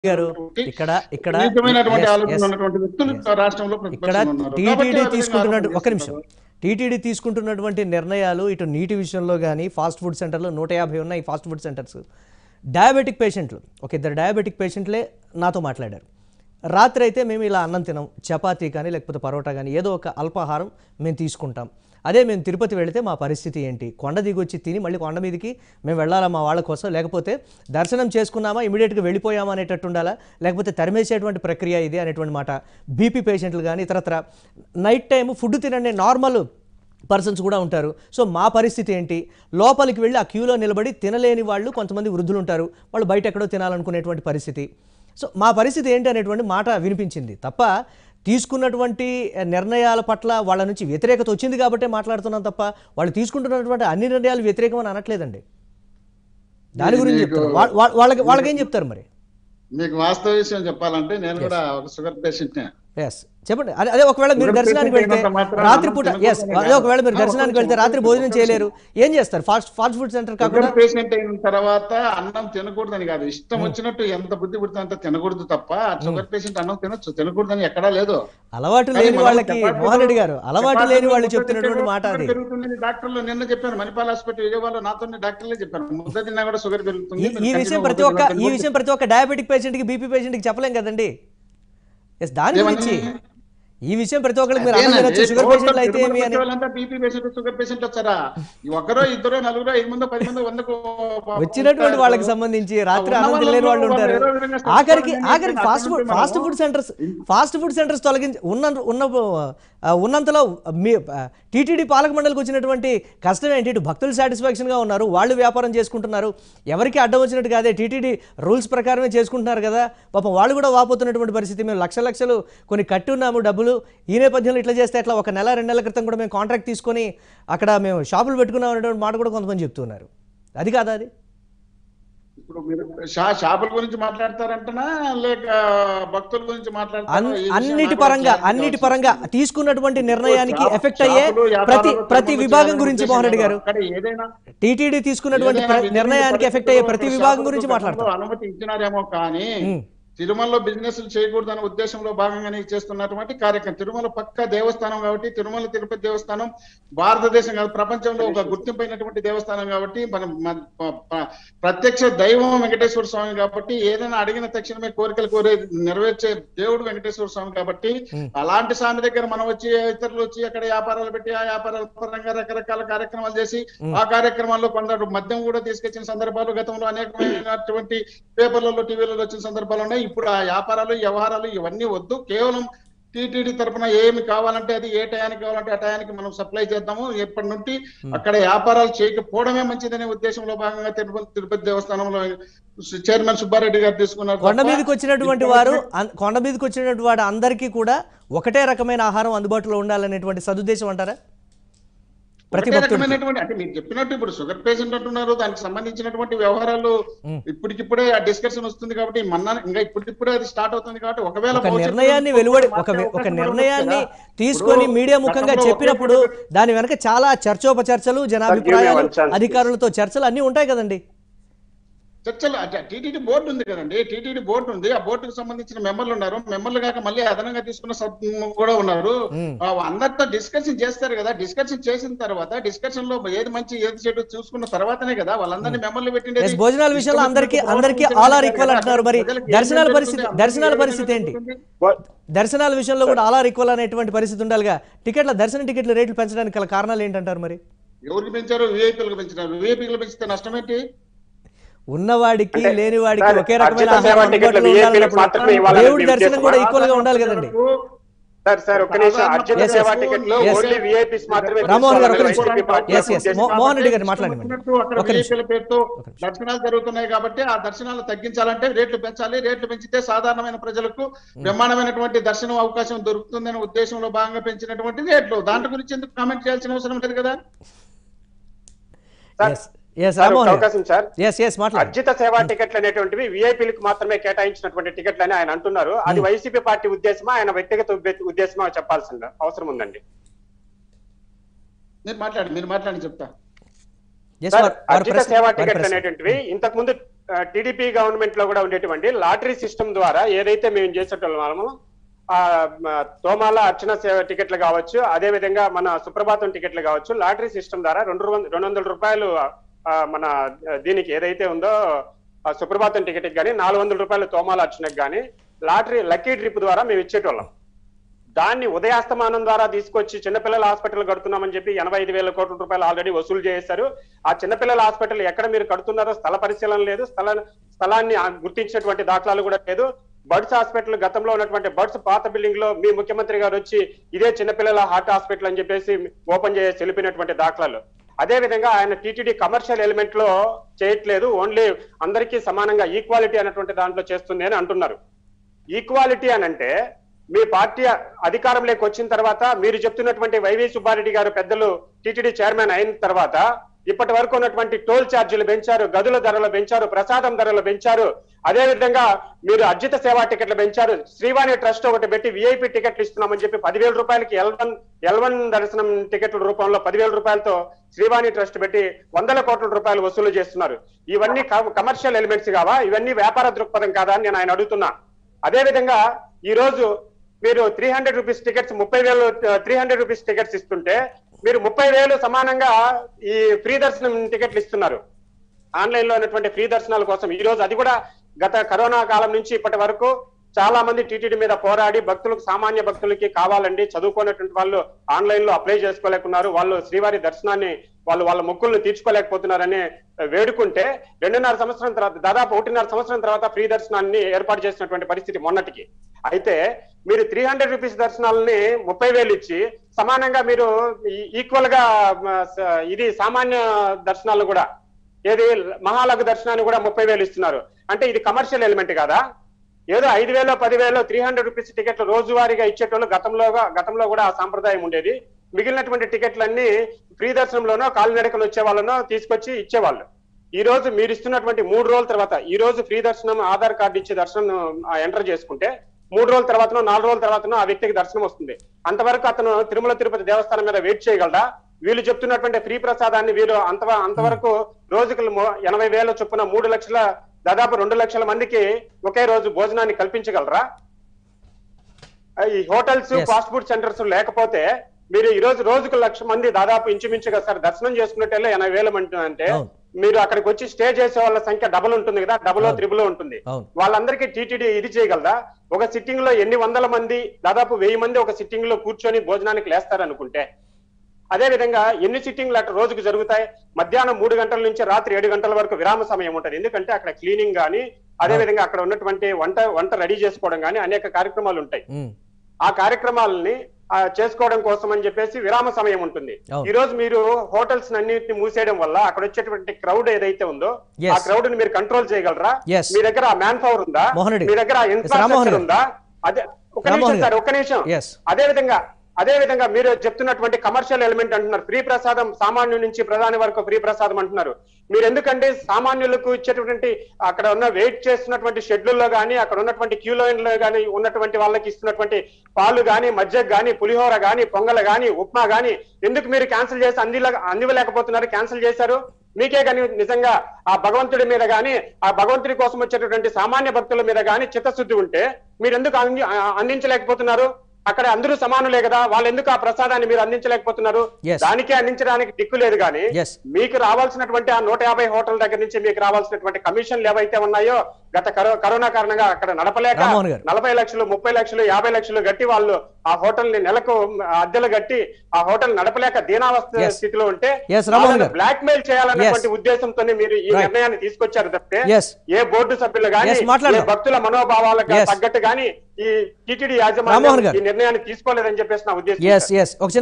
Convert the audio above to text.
గారు ఇక్కడ ఇక్కడ నీచమైనటువంటి yes, ఆలోచన yes. ఉన్నటువంటి వ్యక్తులు రాష్ట్రంలో ఇక్కడ ప్రతిపక్షంలో ఉన్నారు. కాబట్టి టీటీడీ ఆ విధంగా తీసుకుంటున్నట్టు ఆలోచన ఒక నిమిషం చేస్తున్నారు. టీటీడీ తీసుకుంటున్నటువంటి నిర్ణయాలు ఇటు నీటి విషయంలో కానీ ఫాస్ట్ ఫుడ్ సెంటర్లో నూట యాభై ఉన్నాయి ఫాస్ట్ ఫుడ్ సెంటర్స్ డయాబెటిక్ పేషెంట్లు ఒక ఇద్దరు డయాబెటిక్ పేషెంట్లే నాతో మాట్లాడారు రాత్రి అయితే మేము ఇలా అన్నం తినాం చపాతీ కానీ లేకపోతే పరోటా కానీ ఏదో ఒక అల్పాహారం మేము తీసుకుంటాం అదే మేము తిరుపతి వెళితే మా పరిస్థితి ఏంటి కొండ దిగొచ్చి తిని మళ్ళీ కొండ మీదకి మేము వెళ్ళాలా మా వాళ్ళ కోసం లేకపోతే దర్శనం చేసుకున్నామా ఇమీడియట్గా వెళ్ళిపోయామా అనేటట్టు ఉండాలా లేకపోతే తరిమేసేటువంటి ప్రక్రియ ఇది అనేటువంటి మాట బీపీ పేషెంట్లు కానీ ఇతరత్ర నైట్ టైం ఫుడ్ తినండి నార్మల్ పర్సన్స్ కూడా ఉంటారు సో మా పరిస్థితి ఏంటి లోపలికి వెళ్ళి ఆ క్యూలో నిలబడి తినలేని వాళ్ళు కొంతమంది వృద్ధులు ఉంటారు వాళ్ళు బయట ఎక్కడో తినాలనుకునేటువంటి పరిస్థితి సో మా పరిస్థితి ఏంటి అనేటువంటి మాట వినిపించింది తప్ప తీసుకున్నటువంటి నిర్ణయాల పట్ల వాళ్ళ నుంచి వ్యతిరేకత వచ్చింది కాబట్టే మాట్లాడుతున్నాం తప్ప వాళ్ళు తీసుకుంటున్నటువంటి అన్ని నిర్ణయాలు వ్యతిరేకమని అనట్లేదండి దాని గురించి చెప్తారు వా- వా- వాళ్ళకి వాళ్ళకి ఏం చెప్తారు మరి మీకు వాస్తవ విషయం చెప్పాలంటే నేను కూడా ఒక షుగర్ పేషెంట్ ఎస్ చెప్పండి అదే అదే ఒకవేళ మీరు షుగర్ దర్శనానికి పేషెంట్ వెళ్తే అయినంత మాత్రాన రాత్రిపూట అన్నం ఎస్ తినకూడదని అదే ఒకవేళ మీరు కాదు. దర్శనానికి ఒక వెళ్తే రాత్రి నిమిషం, భోజనం ఒక చేయలేరు ఏం చేస్తారు ఫాస్ట్ ఫాస్ట్ ఫుడ్ సెంటర్ కాకుండా షుగర్ పేషెంట్ అయిన తర్వాత అన్నం తినకూడదని కాదు ఇష్టం వచ్చినట్టు ఎంత బుద్ధి పుడితే అంత తినకూడదు తప్ప షుగర్ పేషెంట్ అన్నం తినొచ్చు తినకూడదని ఎక్కడా లేదు అలవాటు కానీ లేని మనం వాళ్ళకి చపాతీలు- మోహన్ రెడ్డి గారు అలవాటు లేని చపాతీలు వాళ్ళు ముద్ద చెప్తున్నటువంటి తింటే మాట షుగర్ అది పెరుగుతుందని డాక్టర్లు నిన్న చెప్పాను మణిపాల్ హాస్పిటల్ విజయవాడలో నాతో డాక్టర్లే చెప్పారు ముద్ద తిన్నా కూడా షుగర్ పెరుగుతుంది ఈ- ఈ విషయం ప్రతి ఒక్క ఈ విషయం ప్రతి ఒక్క డయాబెటిక్ పేషెంట్కి బీపీ పేషెంట్కి చెప్పలేం కదండి ఎస్ దాని గురించి ఈ విషయం ప్రతి ఒక్కరికి మీరు అన్నం తినొచ్చు షుగర్ పేషెంట్లు అయితే ఏమి అని బీపీ పేషెంట్ షుగర్ పేషెంట్ వచ్చారా ఈ ఒకరో ఇద్దరు నలుగురు ఐదు మంది పది మంది వందకు వచ్చినటువంటి వాళ్ళకి సంబంధించి రాత్రి అన్నం తినలేని వాళ్ళు ఉంటారు ఆఖరికి ఆఖరికి fast food fast food centers fast food centers తొలగించి ఉన్న ఉన్న ఆ, ఉన్నంతలో మీ టీటీడీ పాలక మండలికి వచ్చినటువంటి కష్టం ఏంటి ఇటు భక్తులు సాటిస్ఫాక్షన్గా ఉన్నారు వాళ్ళు వ్యాపారం చేసుకుంటున్నారు ఎవరికి అడ్డం వచ్చినట్టు కాదే టీటీడీ రూల్స్ ప్రకారమే చేసుకుంటున్నారు కదా పాపం వాళ్ళు కూడా వాపోతున్నటువంటి పరిస్థితి మేము లక్ష లక్షలు కొన్ని కట్టి ఉన్నాము డబ్బులు ఈ నేపథ్యంలో ఇట్లా చేస్తే ఎట్లా ఒక నెల రెండు నెలల క్రితం కూడా మేము కాంట్రాక్ట్ తీసుకొని అక్కడ మేము షాపులు పెట్టుకున్నాం అనేటువంటి మాట కూడా కొంతమంది చెప్తున్నారు అది కాదా అది ఇప్పుడు మీరు షా- షాపుల గురించి మాట్లాడతారంటనా లేక భక్తుల గురించి అన్- మాట్లాడతారా ఈ విషయం అన్నిటి నాకు పరంగా clarity అన్నిటి కావాలి. పరంగా తీసుకున్నటువంటి నిర్ణయానికి షాపు- ఎఫెక్ట్ అయ్యే షాపులు, ప్రతి వ్యాపారాలు, ప్రతి తిరుమల విభాగం చేయాలనే గురించి ఉద్దేశం మోహన్ రెడ్డి లేదు. గారు అక్కడ ఏదైనా టీటీడీ తీసుకున్నటువంటి ఏదైనా ప్ర- విధి నిర్ణయానికి ఎఫెక్ట్ అయ్యే ప్రతి పరిస్థితుల్లో విభాగం అక్కడ గురించి షాపులకు మాట్లాడతాం అనుమతి ఇచ్చినారేమో కానీ ఉమ్. తిరుమలలో బిజినెస్ చేయకూడదనే ఉద్దేశంలో భాగంగానే చేస్తున్నటువంటి కార్యక్రమం తిరుమల పక్క దేవస్థానం కాబట్టి తిరుమల తిరుపతి దేవస్థానం భారతదేశం కాదు ప్రపంచంలో ఒక గుర్తింపైనటువంటి దేవస్థానం కాబట్టి మనం మన- ప- ప- ప్రత్యక్ష దైవం వెంకటేశ్వర స్వామి కాబట్టి ఏదైనా అడిగిన తక్షణమే కోరికలు కోరే నెరవేర్చే దేవుడు వెంకటేశ్వర స్వామి కాబట్టి Hmm. అలాంటి స్వామి దగ్గర మనం వచ్చి ఇతరులు వచ్చి అక్కడ వ్యాపారాలు పెట్టి ఆ వ్యాపారాల పరంగా రకరకాల కార్యక్రమాలు చేసి Hmm. ఆ కార్యక్రమాల్లో కొందరు మద్యం కూడా తీసుకొచ్చిన సందర్భాలు గతంలో అనేకమైనటువంటి పేపర్లలో టీవీలలో వచ్చిన సందర్భాలు ఉన్నాయి ఇప్పుడు ఆ వ్యాపారాలు వ్యవహారాలు ఇవన్నీ వద్దు కేవలం టీటీడీ తరపున ఏమి కావాలంటే అది ఏ టయానికి కావాలంటే ఆ టయానికి మనం సప్లై చేద్దాము ఎప్పటి నుండి అక్కడ వ్యాపారాలు చేయకపోవడమే మంచిదనే ఉద్దేశంలో భాగంగా తిరుపతి తిరుపతి దేవస్థానంలో చైర్మన్ సుబ్బారెడ్డి గారు తీసుకున్నారు కొండ తప్ప మీదకి వచ్చినటువంటి వారు అన్- కొండ మీదకి వచ్చినటువంటి వాడు అందరికీ కూడా ఒకటే రకమైన ఆహారం అందుబాటులో ఉండాలనేటువంటి సదుద్దేశం అంటారా ప్రతి ఒకటే భక్తుడికి రకమైనటువంటి అంటే మీరు చెప్పినట్టు ఇప్పుడు షుగర్ పేషెంట్ అంటున్నారు దానికి సంబంధించినటువంటి వ్యవహారాలు మ్. ఇప్పటికిప్పుడే ఆ డిస్కషన్ వస్తుంది కాబట్టి మొన్న ఇంకా ఇప్పటికిప్పుడే అది స్టార్ట్ అవుతుంది కాబట్టి ఒకవేళ ఒక భవిష్యత్తులో నిర్ణయాన్ని ఇంకొకటి వెలువడి ఒక మార్చే ఒక అవకాశం కూడా నిర్ణయాన్ని ఉంది కదా. తీసుకొని ఇప్పుడు మీడియా ముఖంగా గతంలో ఒకే చెప్పినప్పుడు ఒకటి- దాని వెనక చాలా చర్చోపచర్చలు జనాభిప్రాయాలు one chance, అధికారులతో చర్చలు అన్నీ ఉంటాయి కదండి చర్చలు టీటీడీ బోర్డు ఉంది కదండి టీటీడీ బోర్డు ఉంది ఆ బోర్డుకు సంబంధించిన మెంబర్లు ఉన్నారు మెంబర్లు కాక మళ్ళీ అదనంగా తీసుకున్న సబ్ కూడా ఉన్నారు మ్. ఆ, అందరితో డిస్కషన్ చేస్తారు కదా డిస్కషన్ చేసిన తర్వాత డిస్కషన్ లో ఏది మంచి ఏది చెడు చూసుకున్న తర్వాతనే కదా వాళ్ళందరినీ మెంబర్లు పెట్టిండేది ఎస్ భోజనాల విషయంలో అందరికీ అందరికీ ఆల్ ఆర్ ఈక్వల్ అంటున్నారు మరి దర్శనాల పరిస్థితి దర్శనాల పరిస్థితి ఏంటి దర్శనాల విషయంలో కూడా ఆల్ ఆర్ ఈక్వల్ అనేటువంటి పరిస్థితి ఉండాలిగా టికెట్ల దర్శన టికెట్ల రేట్లు పెంచడానికి గల కారణాలు ఏంటంటారు మరి ఎవరికి పెంచారు విఐపీలకు పెంచినారు విఐపీలు పెంచితే నష్టం ఏంటి ఉన్నవాడికి అంటే లేనివాడికి సార్, ఒకే రకమైన అర్జిత సేవ ఆహారం టికెట్లు అందుబాటులో VIP లకు ఉండాలన్నప్పుడు మాత్రమే ఇవ్వాలని దేవుడి మీ దర్శనం కూడా ఉద్దేశమా? ఈక్వల్ గా ఉండాలి కదండి సార్ సార్ ఒక్క నిమిషం అర్జున Yes, yes. సేవా టికెట్లు Yes. ఓన్లీ విఐపీస్ మాత్రమే రామ్మోహన్ గారు, ఒక తీసుకోవాలని నిమిషం. YCP party Yes, yes. ఉద్దేశం. మో- మోహన్ రెడ్డి గారు మాట్లాడండి ఉన్నట్టు అక్కడ ఒక నిమిషం. విఐపీల పేరుతో దర్శనాలు జరుగుతున్నాయి కాబట్టి ఆ దర్శనాలు తగ్గించాలంటే రేట్లు పెంచాలి రేట్లు పెంచితే సాధారణమైన ప్రజలకు బ్రహ్మాండమైనటువంటి దర్శనం అవకాశం దొరుకుతుందనే ఉద్దేశంలో భాగంగా పెంచినటువంటి రేట్లు దాంట్లో గురించి ఎందుకు కామెంట్ చేయాల్సిన అవసరం లేదు కదా సార్, ఎస్ ఎస్ సార్, ఒక రామ్మోహన్ అవకాశం సార్ ఎస్ ఎస్ మాట్లాడండి అర్జిత సేవా టికెట్లు అనేటువంటివి విఐపీలకు మాత్రమే కేటాయించినటువంటి టికెట్లు అని ఆయన అంటున్నారు అది వైసీపీ పార్టీ ఉద్దేశమా ఆయన వ్యక్తిగత ఉద్దే- ఉద్దేశమా చెప్పాల్సిన అవసరం ఉందండి మీరు మాట్లాడి మీరు మాట్లాడి చెప్తా Yes, సార్, వారు- వారు అర్జిత ప్రశ్న- సేవా వారి టికెట్లు ప్రశ్న. అనేటువంటివి ఇంతకు ముందు టీడీపీ గవర్నమెంట్ లో కూడా ఉండేటువంటి లాటరీ సిస్టమ్ ద్వారా ఏదైతే మేము చేసేటోళ్ళమో ఆ మ, తోమాల అర్చన సేవ టికెట్లు కావచ్చు అదే విధంగా మన సుప్రభాతం టికెట్లు కావచ్చు లాటరీ సిస్టమ్ ద్వారా రెండు వం- రెండు వందల రూపాయలు ఆ, మన ఆ, దీనికి ఏదైతే ఉందో ఆ సుప్రభాతం టికెట్ కానీ నాలుగు వందల రూపాయలు తోమాల అర్చనకు కానీ లాటరీ లక్కీ ట్రిప్ ద్వారా మేము ఇచ్చేటోళ్ళం దాన్ని ఉదయాస్తమానం ద్వారా తీసుకొచ్చి చిన్నపిల్లల హాస్పిటల్ కడుతున్నామని చెప్పి ఎనభై ఐదు వేల కోట్ల రూపాయలు ఆల్రెడీ వసూలు చేశారు ఆ చిన్నపిల్లల హాస్పిటల్ ఎక్కడ మీరు కడుతున్నారో స్థల పరిశీలన లేదు స్థల స్థలాన్ని ఆ గుర్తించినటువంటి దాఖలాలు కూడా లేదు బర్డ్స్ హాస్పిటల్ గతంలో ఉన్నటువంటి బర్డ్స్ పాత బిల్డింగ్ లో మీ ముఖ్యమంత్రి గారు వచ్చి ఇదే చిన్నపిల్లల హార్ట్ హాస్పిటల్ అని చెప్పేసి ఓపెన్ చేసి తెలిపినటువంటి దాఖలాలు అదే విధంగా ఆయన టీటీడీ కమర్షియల్ ఎలిమెంట్ లో చేయట్లేదు ఓన్లీ అందరికీ సమానంగా ఈక్వాలిటీ అనేటువంటి దాంట్లో చేస్తుంది అని అంటున్నారు ఈక్వాలిటీ అని అంటే మీ పార్టీ అధికారంలోకి వచ్చిన తర్వాత మీరు చెప్తున్నటువంటి వైవి సుబ్బారెడ్డి గారు పెద్దలు టీటీడీ చైర్మన్ అయిన తర్వాత ఇప్పటి వరకు ఉన్నటువంటి టోల్ ఛార్జీలు పెంచారు గదుల ధరలు పెంచారు ప్రసాదం ధరలు పెంచారు అదే విధంగా మీరు అర్జిత సేవా టికెట్లు పెంచారు శ్రీవాణి ట్రస్ట్ ఒకటి పెట్టి విఐపి టికెట్లు ఇస్తున్నామని చెప్పి పదివేల రూపాయలకి ఎల్ వన్ ఎల్ వన్ దర్శనం టికెట్ల రూపంలో పదివేల రూపాయలతో శ్రీవాణి ట్రస్ట్ పెట్టి వందల కోట్ల రూపాయలు వసూలు చేస్తున్నారు ఇవన్నీ కమర్షియల్ ఎలిమెంట్స్ కావా ఇవన్నీ వ్యాపార దృక్పథం కాదా అని నేను ఆయన అడుగుతున్నా అదే విధంగా ఈ రోజు మీరు త్రీ హండ్రెడ్ రూపీస్ టికెట్స్ ముప్పై వేలు త్రీ హండ్రెడ్ రూపీస్ టికెట్స్ ఇస్తుంటే మీరు ముప్పై వేలు సమానంగా ఈ ఫ్రీ దర్శనం టికెట్లు ఇస్తున్నారు ఆన్లైన్ లో ఉన్నటువంటి ఫ్రీ దర్శనాల కోసం ఈ రోజు అది కూడా గత కరోనా కాలం నుంచి ఇప్పటి వరకు చాలా మంది టీటీడీ మీద పోరాడి భక్తులకు సామాన్య భక్తులకి కావాలండి చదువుకున్నటువంటి వాళ్ళు ఆన్లైన్ లో అప్లై చేసుకోలేకున్నారు వాళ్ళు శ్రీవారి దర్శనాన్ని వాళ్ళు వాళ్ళ మొక్కులను తీర్చుకోలేకపోతున్నారని వేడుకుంటే రెండున్నర సంవత్సరం తర్వాత దాదాపు ఒకటిన్నర సంవత్సరం తర్వాత ఫ్రీ దర్శనాన్ని ఏర్పాటు చేసినటువంటి పరిస్థితి మొన్నటికి అయితే మీరు త్రీ హండ్రెడ్ రూపీస్ దర్శనాలని ముప్పై వేలు ఇచ్చి సమానంగా మీరు ఈక్వల్ గా మ, స- ఇది సామాన్య దర్శనాలు కూడా ఏది మహాలఘు దర్శనాన్ని కూడా ముప్పై వేలు ఇస్తున్నారు అంటే ఇది కమర్షియల్ ఎలిమెంట్ కాదా ఏదో ఐదు వేలో పదివేలో త్రీ హండ్రెడ్ రూపీస్ టికెట్లు రోజువారీగా ఇచ్చేటోళ్ళు గతంలో గతంలో కూడా ఆ సాంప్రదాయం ఉండేది మిగిలినటువంటి టికెట్లన్నీ ఫ్రీ దర్శనంలోనో కాలినడకలు వచ్చే వాళ్ళనో తీసుకొచ్చి ఇచ్చేవాళ్ళు ఈ రోజు మీరు ఇస్తున్నటువంటి మూడు రోజుల తర్వాత ఈ రోజు ఫ్రీ దర్శనం ఆధార్ కార్డు ఇచ్చి దర్శనం ఎంటర్ చేసుకుంటే మూడు రోజుల తర్వాతనో నాలుగు రోజుల తర్వాతనో ఆ వ్యక్తికి దర్శనం వస్తుంది అంతవరకు అతను తిరుమల తిరుపతి దేవస్థానం మీద వెయిట్ చేయగలడా వీళ్ళు చెప్తున్నటువంటి ఫ్రీ ప్రసాదాన్ని వీరు అంత అంతవరకు రోజుకు మొ- ఎనభై వేల చొప్పున మూడు లక్షల దాదాపు రెండు లక్షల మందికి ఒకే రోజు భోజనాన్ని కల్పించగలరా ఈ hotels Yes. Fast food centers లేకపోతే మీరు ఈ రోజు రోజుకు లక్ష మంది దాదాపు ఇంచుమించుగా సార్ దర్శనం చేసుకున్నట్టెల్లా ఎనభై వేల మంది అంటే అవును. మీరు అక్కడికి వచ్చి స్టే చేసే వాళ్ళ సంఖ్య డబుల్ ఉంటుంది కదా డబుల్ అవును. త్రిబుల్ ఉంటుంది అవును. వాళ్ళందరికీ టీటీడీ ఇది చేయగలదా ఒక సిట్టింగ్ లో ఎన్ని వందల మంది దాదాపు వెయ్యి మంది ఒక సిట్టింగ్ లో కూర్చొని భోజనానికి లేస్తారనుకుంటే అదే విధంగా ఎన్ని సిట్టింగ్లు అట్లా రోజుకు జరుగుతాయి మధ్యాహ్నం మూడు గంటల నుంచి రాత్రి ఏడు గంటల వరకు విరామ సమయం ఉంటుంది ఎందుకంటే అక్కడ క్లీనింగ్ గానీ అదే విధంగా అక్కడ ఉన్నటువంటి వంట వంట రెడీ చేసుకోవడం గానీ అనేక కార్యక్రమాలు ఉంటాయి ఉమ్. ఆ కార్యక్రమాలని ఆ, చేసుకోవడం కోసం అని చెప్పేసి విరామ సమయం ఉంటుంది అవును. ఈ రోజు మీరు హోటల్స్ అన్నింటిని మూసేయడం వల్ల అక్కడ వచ్చేటువంటి క్రౌడ్ ఏదైతే ఉందో Yes. ఆ క్రౌడ్ ని మీరు కంట్రోల్ చేయగలరా Yes. మీ దగ్గర మ్యాన్ పవర్ ఉందా మోహన్ రెడ్డి. మీ దగ్గర Yes, రామ్మోహన్ ఇన్ఫ్రాస్ట్రక్చర్ గారు. ఉందా అదే ఒక రామ్మోహన్ నిమిషం సార్ గారు. ఒక్క నిమిషం Yes. అదే విధంగా అదే విధంగా మీరు చెప్తున్నటువంటి కమర్షియల్ ఎలిమెంట్ అంటున్నారు ఫ్రీ ప్రసాదం సామాన్యు నుంచి ప్రధాని వరకు ఫ్రీ ప్రసాదం అంటున్నారు మీరు ఎందుకంటే సామాన్యులకు ఇచ్చేటువంటి అక్కడ ఉన్న వెయిట్ చేస్తున్నటువంటి షెడ్యూల్లో గానీ అక్కడ ఉన్నటువంటి క్యూ లైన్ లో గానీ ఉన్నటువంటి వాళ్ళకి ఇస్తున్నటువంటి పాలు గానీ మజ్జగ గానీ పులిహోర గానీ పొంగల్ గానీ ఉప్మా గానీ ఎందుకు మీరు క్యాన్సిల్ చేసి అంది అందివ్వలేకపోతున్నారు క్యాన్సిల్ చేశారు మీకే కానీ నిజంగా ఆ భగవంతుడి మీద గానీ ఆ భగవంతుడి కోసం వచ్చేటటువంటి సామాన్య భక్తుల మీద గానీ చిత్తశుద్ధి ఉంటే మీరు ఎందుకు అంది- ఆ- అందించలేకపోతున్నారు అక్కడ అందరూ సమానులే కదా వాళ్ళు ఎందుకు ఆ ప్రసాదాన్ని మీరు అందించలేకపోతున్నారు Yes. దానికే అందించడానికి దిక్కు లేదు కానీ Yes. మీకు రావాల్సినటువంటి ఆ నూట యాభై హోటల్ దగ్గర నుంచి మీకు రావాల్సినటువంటి కమిషన్లు ఏవైతే ఉన్నాయో గత కరో- కరోనా కారణంగా అక్కడ నడపలేక రామ్మోహన్ గారు. నలభై లక్షలు ముప్పై లక్షలు యాభై లక్షలు గట్టి వాళ్ళు ఆ హోటల్ ని నెలకు అద్దెలు గట్టి ఆ హోటల్ నడపలేక దీనావస్థ Yes. స్థితిలో ఉంటే Yes, Rammohan garu. Blackmail చేయాలన్నటువంటి Yes. ఉద్దేశంతోనే మీరు ఈ Right. నిర్ణయాన్ని తీసుకొచ్చారు తప్పితే Yes. ఏ బోర్డు సభ్యులు గానీ Yes, ఏ మాట్లాడదాం. భక్తుల మనోభావాలకు Yes. తగ్గట్టు గానీ ఈ టీటీడీ రామ్మోహన్ యాజమాన్యం గారు. ఈ నిర్ణయాన్ని తీసుకోలేదని చెప్పేసి నా ఉద్దేశం ఎస్ ఎస్ ఒక చిన్న